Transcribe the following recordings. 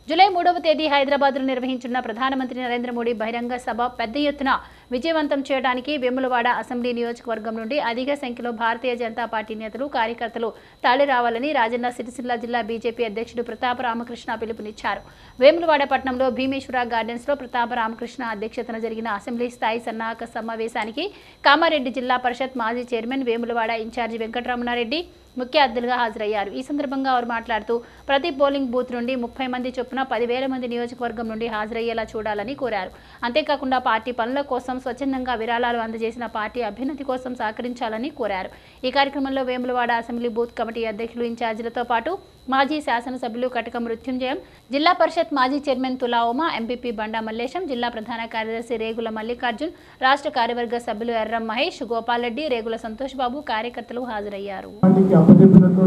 July మూడవ తేదీ హైదరాబాద్లో నిర్వహించిన ప్రధానమంత్రి నరేంద్ర మోడీ బహిరంగ సభ పెద్ద ఎత్తున విజయవంతం చేయడానికి వేములవాడ అసెంబ్లీ నియోజకవర్గం నుండి అధిక సంఖ్యలో భారతీయ జనతా పార్టీ నేతలు కార్యకర్తలు తరలి రావాలని రాజన్న సిరిసిల్ల జిల్లా బీజేపీ అధ్యక్షుడు ప్రతాప రామకృష్ణ పిలుపునిచ్చారు వేములవాడ పట్టణంలో భీమేశ్వర గార్డెన్స్ లో ప్రతాప రామకృష్ణ అధ్యక్షతన జరిగిన అసెంబ్లీ స్థాయి సన్నాహక సమావేశానికి కామారెడ్డి జిల్లా పరిషత్ మాజీ చైర్మన్ వేములవాడ ఇన్ఛార్జి వెంకటరమణారెడ్డి ముఖ్య అతిథులుగా హాజరయ్యారు ఈ సందర్భంగా వారు మాట్లాడుతూ ప్రతి పోలింగ్ బూత్ నుండి ముప్పై మంది చొప్పున పదివేల మంది నియోజకవర్గం నుండి హాజరయ్యేలా చూడాలని కోరారు అంతేకాకుండా పార్టీ పనుల కోసం స్వచ్ఛందంగా విరాళాలు అందజేసిన పార్టీ అభ్యున్నతి కోసం సహకరించాలని కోరారు ఈ కార్యక్రమంలో వేములవాడ అసెంబ్లీ బూత్ కమిటీ అధ్యక్షులు ఇన్ఛార్జీలతో పాటు మాజీ శాసనసభ్యులు కటక మృత్యుంజయం జిల్లా పరిషత్ మాజీ చైర్మన్ తులా ఉమా ఎంపీపీ బండా మల్లేశం జిల్లా ప్రధాన కార్యదర్శి రేగుల మల్లికార్జున్ రాష్ట్ర కార్యవర్గ సభ్యులు ఎర్రం మహేష్ గోపాల్ రెడ్డి రేగుల సంతోష్ బాబు కార్యకర్తలు హాజరయ్యారు పార్టీకి అప్పచెప్పినట్టు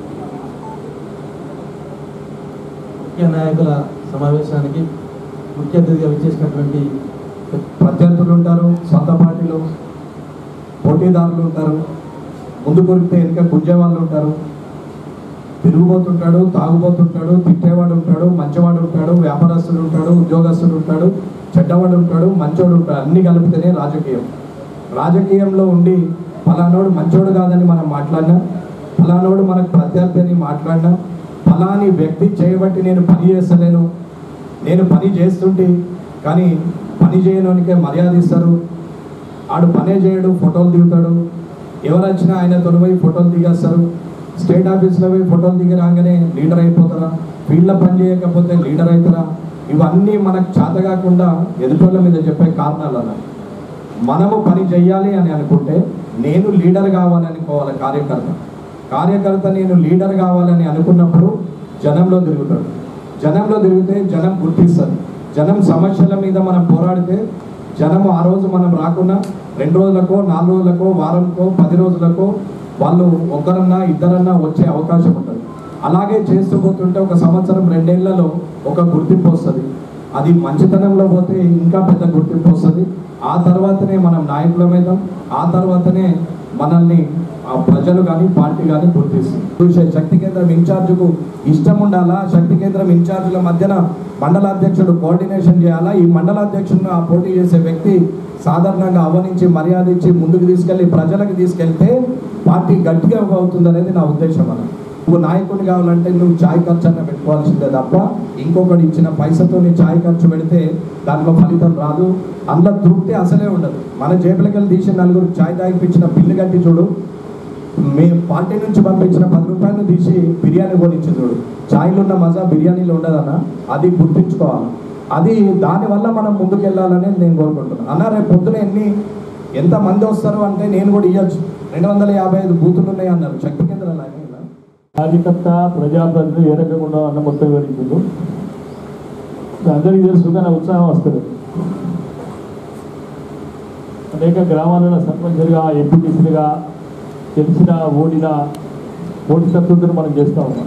ముఖ్య నాయకుల సమావేశానికి ముఖ్య అతిథిగా విచ్చేసినటువంటి ప్రత్యర్థులు ఉంటారు సొంత పార్టీలు పోటీదారులు ఉంటారు ముందు కొరికితే వెనుక గుంజే వాళ్ళు ఉంటారు తిరుగుబోతుంటాడు తాగుబోతుంటాడు తిట్టేవాడు ఉంటాడు మంచివాడు ఉంటాడు వ్యాపారస్తుడు ఉంటాడు ఉద్యోగస్తుడు ఉంటాడు చెడ్డవాడు ఉంటాడు మంచోడు ఉంటాడు అన్ని కలిపితేనే రాజకీయం రాజకీయంలో ఉండి ఫలానోడు మంచోడు కాదని మనం మాట్లాడినా ఫలానోడు మనకు ప్రత్యర్థి అని మాట్లాడినా ఫలాని వ్యక్తి చేయబట్టి నేను పని చేస్తలేను నేను పని చేస్తుంటే కానీ పని చేయనోనికే మర్యాద ఇస్తారు ఆడు పనే చేయడు ఫోటోలు దిగుతాడు ఎవరు వచ్చినా ఆయన తొలిపోయి ఫోటోలు దిగేస్తారు స్టేట్ ఆఫీస్లో పోయి ఫోటోలు దిగి రాగానే లీడర్ అయిపోతారా ఫీల్డ్లో పని చేయకపోతే లీడర్ అవుతారా ఇవన్నీ మనకు చేత కాకుండా ఎదుటోళ్ళ మీద చెప్పే కారణాలు అలా మనము పని చెయ్యాలి అని అనుకుంటే నేను లీడర్ కావాలని అనుకోవాలి కార్యకర్త కార్యకర్త నేను లీడర్ కావాలని అనుకున్నప్పుడు జనంలో తిరుగుతాడు జనంలో తిరిగితే జనం గుర్తిస్తారు జనం సమస్యల మీద మనం పోరాడితే జనం ఆ రోజు మనం రాకుండా రెండు రోజులకో నాలుగు రోజులకో వారంకో పది రోజులకో వాళ్ళు ఒకరన్నా ఇద్దరన్నా వచ్చే అవకాశం ఉంటుంది అలాగే చేస్తూ పోతుంటే ఒక సంవత్సరం రెండేళ్లలో ఒక గుర్తింపు వస్తుంది అది మంచితనంలో పోతే ఇంకా పెద్ద గుర్తింపు వస్తుంది ఆ తర్వాతనే మనం నాయకులమవుతాం ఆ తర్వాతనే మనల్ని ఆ ప్రజలు కానీ పార్టీ కానీ గుర్తిస్తుంది చూసే శక్తి కేంద్రం ఇన్ఛార్జ్కు ఇష్టం ఉండాలా శక్తి కేంద్రం ఇన్ఛార్జీల మధ్యన మండలాధ్యక్షుడు కోఆర్డినేషన్ చేయాలా ఈ మండలాధ్యక్షుడిని ఆ పోటీ చేసే వ్యక్తి సాధారణంగా అవనించి మర్యాద ఇచ్చి ముందుకు తీసుకెళ్లి ప్రజలకు తీసుకెళ్తే పార్టీ గట్టిగా అవుతుంది అనేది నా ఉద్దేశం అన్న నువ్వు నాయకుని కావాలంటే నువ్వు ఛాయ్ ఖర్చు అన్న పెట్టుకోవాల్సిందే తప్ప ఇంకొకటి ఇచ్చిన పైసతో నీ ఛాయ్ ఖర్చు పెడితే దాంట్లో ఫలితం రాదు అందులో తృప్తి అసలే ఉండదు మన జేబులకి వెళ్ళి తీసి నలుగురు ఛాయ్ తాగిపించిన బిల్లు కట్టి చూడు మీ పార్టీ నుంచి పంపించిన పది రూపాయలు తీసి బిర్యానీ కొనిచ్చి చూడు ఛాయ్లో ఉన్న మజా బిర్యానీలో ఉండదన్న అది గుర్తుంచుకోవాలి అది దానివల్ల మనం ముందుకు వెళ్ళాలని నేను కోరుకుంటున్నాను అన్న రేపు పొద్దున ఎన్ని ఎంత మంది వస్తారు అంటే నేను కూడా ఇవ్వచ్చు రెండు వందల యాభై ఐదు బూతులు ఉన్నాయి అన్నారు శక్తి కేంద్రాలు అని కార్యకర్త ప్రజాప్రతినిధులు ఏ రకంగా ఉండవు అన్న మొత్తం వివరించారు అందరికీ తెలుసు కానీ ఉత్సాహం వస్తుంది అనేక గ్రామాలలో సర్పంచులుగా ఎంపీటీసీలుగా గెలిచిన ఓడిన ఓటు శత్రువులను మనం చేస్తూ ఉన్నాం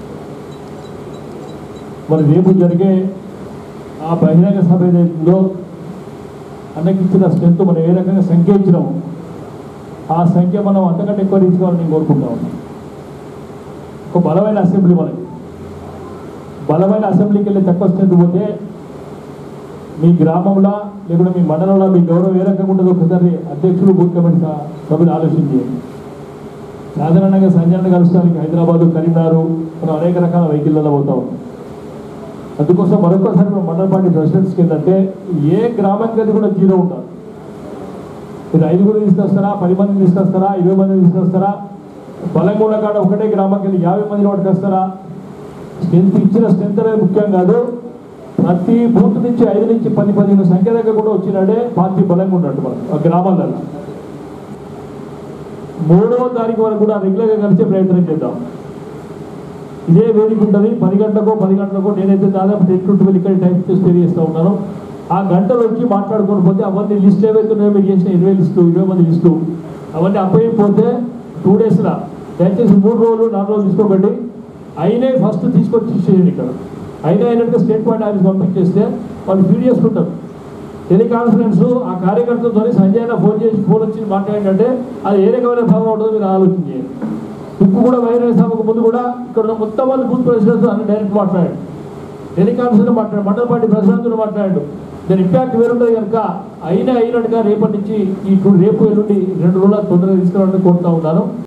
మరి రేపు జరిగే ఆ బహిరంగ సభ ఏదైతుందో అన్నకిచ్చిన స్ట్రెంత్ మనం ఏ రకంగా సంఖ్య ఇచ్చినామో ఆ సంఖ్య మనం అంతకంటే ఎక్కువ తీసుకోవాలని నేను కోరుకుంటా ఉన్నాం ఒక బలమైన అసెంబ్లీ మనకి బలమైన అసెంబ్లీకి వెళ్ళి తక్కువ స్ట్రెంత్ పోతే మీ గ్రామంలో లేకుంటే మీ మండలంలో మీ గౌరవం ఏ రకంగా ఉంటుందో ఒకసారి అధ్యక్షులు బూత్ కమిటీ స- సభ్యులు ఆలోచించి సాధారణంగా సంజయన కలుస్తానికి హైదరాబాదు కరీంనగర్ మనం అనేక రకాల వెహికల్లో పోతా ఉన్నాం అందుకోసం మరొకసారి మన మండల పార్టీ ప్రెసిడెంట్స్కి ఏంటంటే ఏ గ్రామానికి అది కూడా జీరో ఉండాలి మీరు ఐదుగురు తీసుకొస్తారా పది మంది తీసుకొస్తారా ఇరవై మంది తీసుకొస్తారా బలంగా ఉన్న కాడ ఒకటే గ్రామానికి వెళ్ళి యాభై మంది పట్టుకొస్తారా స్ట్రెంత్ ఇచ్చిన స్ట్రెంత్ అనేది ముఖ్యం కాదు ప్రతి బూత్ నుంచి ఐదు నుంచి పది పదిహేను సంఖ్య దగ్గర కూడా వచ్చినట్టే పార్టీ బలంగా ఉన్నట్టు మనం ఆ గ్రామాలలో మూడవ తారీఖు వరకు కూడా రెగ్యులర్గా కలిసే ప్రయత్నం చేద్దాం ఇదే వేదిక ఉంటుంది పది గంటలకో పది గంటలకో నేనైతే దాదాపు టెన్ టు ట్వెల్వ్ ఇక్కడ టైం స్టే చేస్తూ ఉన్నాను ఆ గంటలు వచ్చి మాట్లాడుకొని పోతే అవన్నీ లిస్ట్ ఏవైతే ఉన్నాయో మీరు చేసిన ఇరవై లిస్టు ఇరవై మంది లిస్టు అవన్నీ అప్పయిపోతే టూ డేస్లో దయచేసి మూడు రోజులు నాలుగు రోజులు తీసుకోకండి అయినే ఫస్ట్ తీసుకొచ్చి చేయండి ఇక్కడ అయినా అయినట్టుగా స్టేట్ పార్టీ ఆఫీస్ పంపించేస్తే వాళ్ళు ఫీడ్ చేసుకుంటారు టెలికాన్ఫరెన్స్ ఆ కార్యకర్తలతో సంజయ్ ఫోన్ చేసి ఫోన్ వచ్చి మాట్లాడిందంటే అది ఏ రకమైన భావం ఉంటుందో మీరు ఆలోచన చేయండి ఇప్పుడు కూడా వైరస్ సభకు ముందు కూడా ఇక్కడ ఉన్న మొత్తం మంది బూత్ ప్రెసిడెంట్స్ అన్ని డైరెక్ట్ మాట్లాడండి టెలికాన్ఫరెన్స్ మాట్లాడు మండల పార్టీ ప్రెసిడెంట్తో మాట్లాడాడు దాని ఇంపాక్ట్ వేరుంటుంది కనుక అయినా అయినట్టుగా రేపటి నుంచి ఈ టూ రేపు ఎల్లుండి రెండు రోజుల తొందరగా తీసుకురావాలని కోరుతా ఉన్నాను